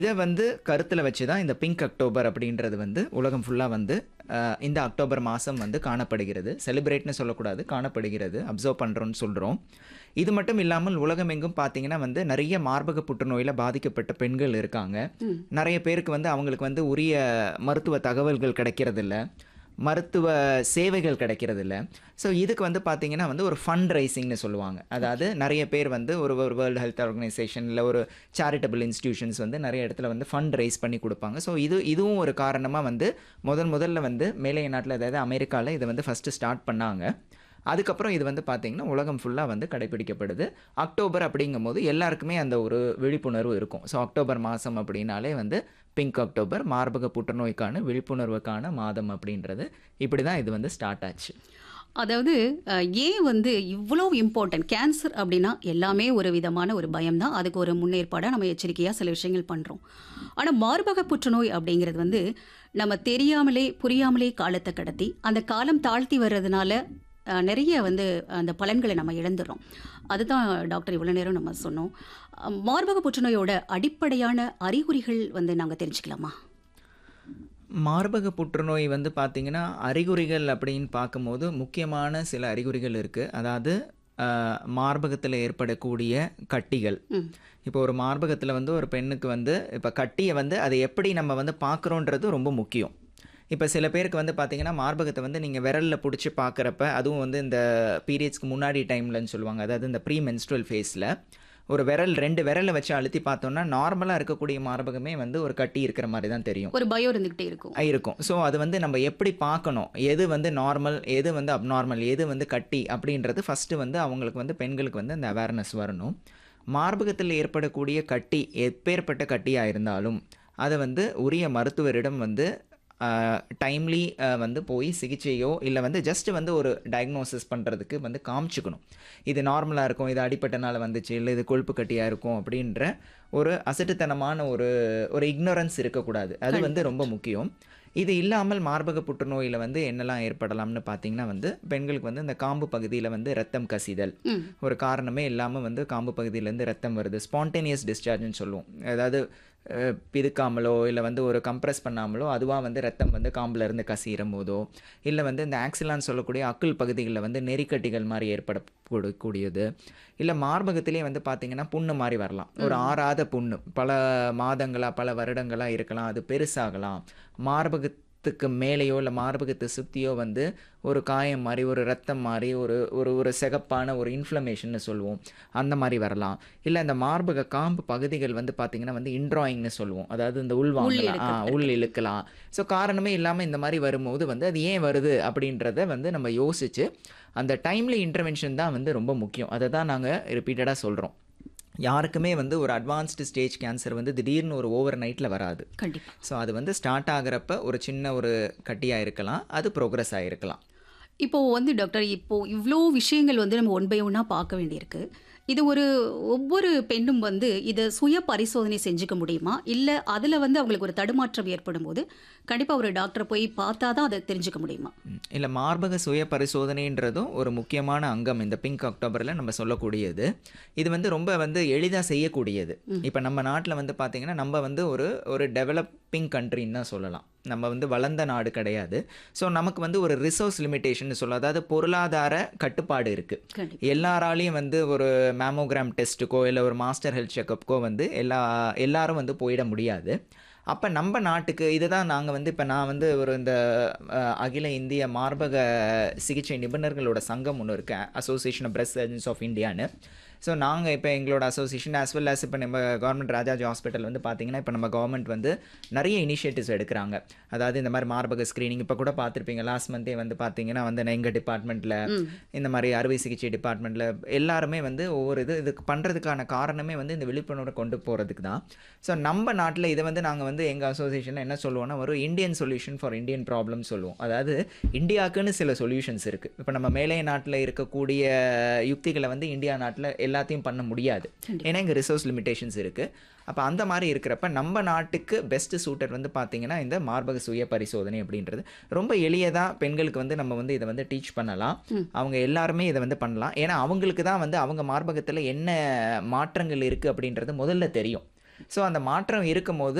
இதை வந்து கருத்தில் வச்சு தான் இந்த பிங்க் அக்டோபர் அப்படின்றது வந்து உலகம் ஃபுல்லாக வந்து அஹ், இந்த அக்டோபர் மாதம் வந்து காணப்படுகிறது செலிப்ரேட்னு சொல்லக்கூடாது காணப்படுகிறது அப்சர்வ் பண்ணுறோன்னு சொல்கிறோம் இது மட்டும் இல்லாமல் உலகம் எங்கும் பார்த்தீங்கன்னா வந்து நிறைய மார்பக புற்றுநோயில் பாதிக்கப்பட்ட பெண்கள் இருக்காங்க நிறைய பேருக்கு வந்து அவங்களுக்கு வந்து உரிய மருத்துவ தகவல்கள் கிடைக்கிறதில்ல மருத்துவ சேவைகள் கிடைக்கிறதில்ல ஸோ இதுக்கு வந்து பார்த்தீங்கன்னா வந்து ஒரு ஃபண்ட் ரைசிங்னு சொல்லுவாங்க அதாவது நிறைய பேர் வந்து ஒரு ஒரு வேர்ல்டு ஹெல்த் ஆர்கனைசேஷன் இல்லை ஒரு சேரிட்டபிள் இன்ஸ்டிடியூஷன்ஸ் வந்து நிறைய இடத்துல வந்து ஃபண்ட் ரைஸ் பண்ணி கொடுப்பாங்க ஸோ இது இதுவும் ஒரு காரணமாக வந்து முதல் முதல்ல வந்து மேலைய நாட்டில் அதாவது அமெரிக்காவில் இதை வந்து ஃபஸ்ட்டு ஸ்டார்ட் பண்ணாங்க அதுக்கப்புறம் இது வந்து பார்த்தீங்கன்னா உலகம் ஃபுல்லாக வந்து கடைபிடிக்கப்படுது அக்டோபர் அப்படிங்கும்போது எல்லாருக்குமே அந்த ஒரு விழிப்புணர்வு இருக்கும் ஸோ அக்டோபர் மாதம் அப்படின்னாலே வந்து பிங்க் அக்டோபர் மார்பக புற்றுநோய்க்கான விழிப்புணர்வுக்கான மாதம் அப்படின்றது இப்படி தான் இது வந்து ஸ்டார்ட் ஆச்சு அதாவது அஹ், ஏன் வந்து இவ்வளோ இம்பார்ட்டன்ட் கேன்சர் அப்படின்னா எல்லாமே ஒரு விதமான ஒரு பயம்தான் அதுக்கு ஒரு முன்னேற்பாடாக நம்ம எச்சரிக்கையாக சில விஷயங்கள் பண்ணுறோம் ஆனால் மார்பக புற்றுநோய் அப்படிங்கிறது வந்து நம்ம தெரியாமலே புரியாமலே காலத்தை கடத்தி அந்த காலம் தாழ்த்தி வர்றதுனால அஹ், நிறைய வந்து அந்த பலன்களை நம்ம இழந்துடுறோம் அதுதான் டாக்டர் இவ்வளோ நேரம் நம்ம சொன்னோம் அஹ், மார்பக புற்றுநோயோட அடிப்படையான அறிகுறிகள் வந்து நாங்கள் தெரிஞ்சுக்கலாமா மார்பக புற்றுநோய் வந்து பார்த்தீங்கன்னா அறிகுறிகள் அப்படின்னு பார்க்கும்போது முக்கியமான சில அறிகுறிகள் இருக்குது அதாவது மார்பகத்தில் ஏற்படக்கூடிய கட்டிகள் ம். இப்போ ஒரு மார்பகத்தில் வந்து ஒரு பெண்ணுக்கு வந்து இப்போ கட்டியை வந்து அதை எப்படி நம்ம வந்து பார்க்குறோன்றது ரொம்ப முக்கியம் இப்போ சில பேருக்கு வந்து பார்த்தீங்கன்னா மார்பகத்தை வந்து நீங்கள் விரலில் பிடிச்சி பார்க்குறப்ப அதுவும் வந்து இந்த பீரியட்ஸ்க்கு முன்னாடி டைம்லன்னு சொல்லுவாங்க அதாவது இந்த ப்ரீ மென்ஸ்ட்ரல் ஃபேஸில் ஒரு விரல் ரெண்டு விரலை வச்சு அழுத்தி பார்த்தோம்னா நார்மலாக இருக்கக்கூடிய மார்பகமே வந்து ஒரு கட்டி இருக்கிற மாதிரி தான் தெரியும் ஒரு பயம் இருந்துக்கிட்டே இருக்கும் இருக்கும் ஸோ அது வந்து நம்ம எப்படி பார்க்கணும் எது வந்து நார்மல் எது வந்து அப்நார்மல் எது வந்து கட்டி அப்படின்றது ஃபஸ்ட்டு வந்து அவங்களுக்கு வந்து பெண்களுக்கு வந்து அந்த அவேர்னஸ் வரணும் மார்பகத்தில் ஏற்படக்கூடிய கட்டி எப்பேற்பட்ட கட்டியாக இருந்தாலும் அதை வந்து உரிய மருத்துவரிடம் வந்து டைம்லி வந்து போய் சிகிச்சையோ இல்லை வந்து ஜஸ்ட் வந்து ஒரு டயக்னோசிஸ் பண்ணுறதுக்கு வந்து காமிச்சுக்கணும் இது நார்மலாக இருக்கும் இது அடிப்பட்டனால வந்துச்சு இல்லை இது கொழுப்பு கட்டியாக இருக்கும் அப்படின்ற ஒரு அசட்டுத்தனமான ஒரு ஒரு இக்னோரன்ஸ் இருக்கக்கூடாது அது வந்து ரொம்ப முக்கியம் இது இல்லாமல் மார்பக புற்றுநோயில் வந்து என்னெல்லாம் ஏற்படலாம்னு பார்த்தீங்கன்னா வந்து பெண்களுக்கு வந்து இந்த காம்பு பகுதியில் வந்து ரத்தம் கசிதல் ம். ஒரு காரணமே இல்லாமல் வந்து காம்பு பகுதியிலேருந்து ரத்தம் வருது ஸ்பான்டேனியஸ் டிஸ்சார்ஜ்னு சொல்லுவோம் அதாவது அஹ், பிதுக்காமலோ இல்லை வந்து ஒரு கம்ப்ரெஸ் பண்ணாமலோ அதுவாக வந்து ரத்தம் வந்து காம்புல இருந்து கசியும் போதோ இல்லை வந்து இந்த ஆக்சிலான்னு சொல்லக்கூடிய அக்குள் பகுதிகளில் வந்து நெறிக்கட்டிகள் மாதிரி ஏற்படக்கூடியது இல்லை மார்பகத்திலே வந்து பார்த்தீங்கன்னா புண்ணு மாதிரி வரலாம் ஒரு ஆறாத புண்ணு பல மாதங்களா பல வருடங்களா இருக்கலாம் அது பெருசாகலாம் மார்பகத்துக்கு மேலேயோ இல்லை மார்பகத்தை சுற்றியோ வந்து ஒரு காயம் மாதிரி ஒரு ரத்தம் மாதிரி ஒரு ஒரு ஒரு சிகப்பான ஒரு இன்ஃப்ளமேஷன்னு சொல்லுவோம் அந்த மாதிரி வரலாம் இல்லை இந்த மார்பக காம்பு பகுதிகள் வந்து பார்த்தீங்கன்னா வந்து இன்ட்ராயிங்னு சொல்லுவோம் அதாவது இந்த உள்வாங்கலாம் ஆ உள் இழுக்கலாம் ஸோ காரணமே இல்லாமல் இந்த மாதிரி வரும்போது வந்து அது ஏன் வருது அப்படின்றத வந்து நம்ம யோசிச்சு அந்த டைம்லி இன்டர்வென்ஷன் தான் வந்து ரொம்ப முக்கியம் அதை தான் நாங்கள் ரிப்பீட்டடாக சொல்கிறோம் யாருக்குமே வந்து ஒரு அட்வான்ஸ்டு ஸ்டேஜ் கேன்சர் வந்து திடீர்னு ஒரு ஓவர் நைட்டில் வராது கண்டிப்பாக ஸோ அது வந்து ஸ்டார்ட் ஆகுறப்ப ஒரு சின்ன ஒரு கட்டியாக இருக்கலாம் அது ப்ரோக்ரஸ் ஆகிருக்கலாம் இப்போ வந்து டாக்டர் இப்போ இவ்வளோ விஷயங்கள் வந்து நம்ம ஒன் பை ஒன்னாக பார்க்க வேண்டியிருக்கு இது ஒரு ஒவ்வொரு பெண்ணும் வந்து இதை சுய பரிசோதனை செஞ்சுக்க முடியுமா இல்லை அதில் வந்து அவங்களுக்கு ஒரு தடுமாற்றம் ஏற்படும் போது கண்டிப்பாக ஒரு டாக்டரை போய் பார்த்தா தான் அதை தெரிஞ்சுக்க முடியுமா இல்லை மார்பக சுய பரிசோதனைன்றதும் ஒரு முக்கியமான அங்கம் இந்த பிங்க் அக்டோபரில் நம்ம சொல்லக்கூடியது இது வந்து ரொம்ப வந்து எளிதாக செய்யக்கூடியது இப்போ நம்ம நாட்டில் வந்து பார்த்திங்கன்னா நம்ம வந்து ஒரு ஒரு டெவலப்பிங் கண்ட்ரின்னு தான் சொல்லலாம் நம்ம வந்து வளர்ந்த நாடு கிடையாது ஸோ நமக்கு வந்து ஒரு ரிசோர்ஸ் லிமிட்டேஷன் சொல்ல அதாவது பொருளாதார கட்டுப்பாடு இருக்குது கண்டிப்பாக எல்லாராலையும் வந்து ஒரு மேமோகிராம் டெஸ்ட்டுக்கோ இல்லை ஒரு மாஸ்டர் ஹெல்த் செக்கப்புக்கோ வந்து எல்லா எல்லாரும் வந்து போயிட முடியாது அப்போ நம்ம நாட்டுக்கு இதுதான் நாங்கள் வந்து இப்போ நான் வந்து ஒரு இந்த அஹ், அகில இந்திய மார்பக சிகிச்சை நிபுணர்களோட சங்கம் ஒன்று இருக்கு association of breast surgeons of இந்தியான்னு ஸோ நாங்கள் இப்போ எங்களோட அசோசியேஷன் as well as இப்போ நம்ம கவர்மெண்ட் ராஜாஜி ஹாஸ்பிட்டல் வந்து பார்த்தீங்கன்னா இப்போ நம்ம கவர்மெண்ட் வந்து நிறைய இனிஷியேட்டிவ்ஸ் எடுக்கிறாங்க அதாவது இந்த மாதிரி மார்பக ஸ்க்ரீனிங் இப்போ கூட பார்த்துருப்பீங்க லாஸ்ட் மந்தே வந்து பார்த்தீங்கன்னா வந்து எங்கள் டிபார்ட்மெண்ட்டில் இந்த மாதிரி அறுவை சிகிச்சை டிபார்ட்மெண்ட்டில் எல்லாருமே வந்து ஒவ்வொரு இது இதுக்கு பண்ணுறதுக்கான காரணமே வந்து இந்த விழிப்புணர்வை கொண்டு போகிறதுக்கு தான் ஸோ நம்ம நாட்டில் இதை வந்து நாங்கள் வந்து எங்கள் அசோசியேஷனில் என்ன சொல்லுவோம்னா ஒரு Indian solution for Indian problem சொல்லுவோம் அதாவது இந்தியாவுக்குன்னு சில சொல்யூஷன்ஸ் இருக்குது இப்போ நம்ம மேலே நாட்டில் இருக்கக்கூடிய யுக்திகளை வந்து இந்தியா நாட்டில் எல்லாத்தையும் பண்ண முடியாது ஏன்னா இங்கே ரிசோர்ஸ் லிமிடேஷன்ஸ் இருக்குது அப்போ அந்த மாதிரி இருக்கிறப்ப நம்ம நாட்டுக்கு பெஸ்ட் சூட்டர் வந்து பார்த்தீங்கன்னா இந்த மார்பக சுய பரிசோதனை அப்படின்றது ரொம்ப எளியதாக பெண்களுக்கு வந்து நம்ம வந்து இதை வந்து டீச் பண்ணலாம் அவங்க எல்லாருமே இதை வந்து பண்ணலாம் ஏன்னா அவங்களுக்கு தான் வந்து அவங்க மார்பகத்தில் என்ன மாற்றங்கள் இருக்குது அப்படின்றது முதல்ல தெரியும் ஸோ அந்த மாற்றம் இருக்கும்போது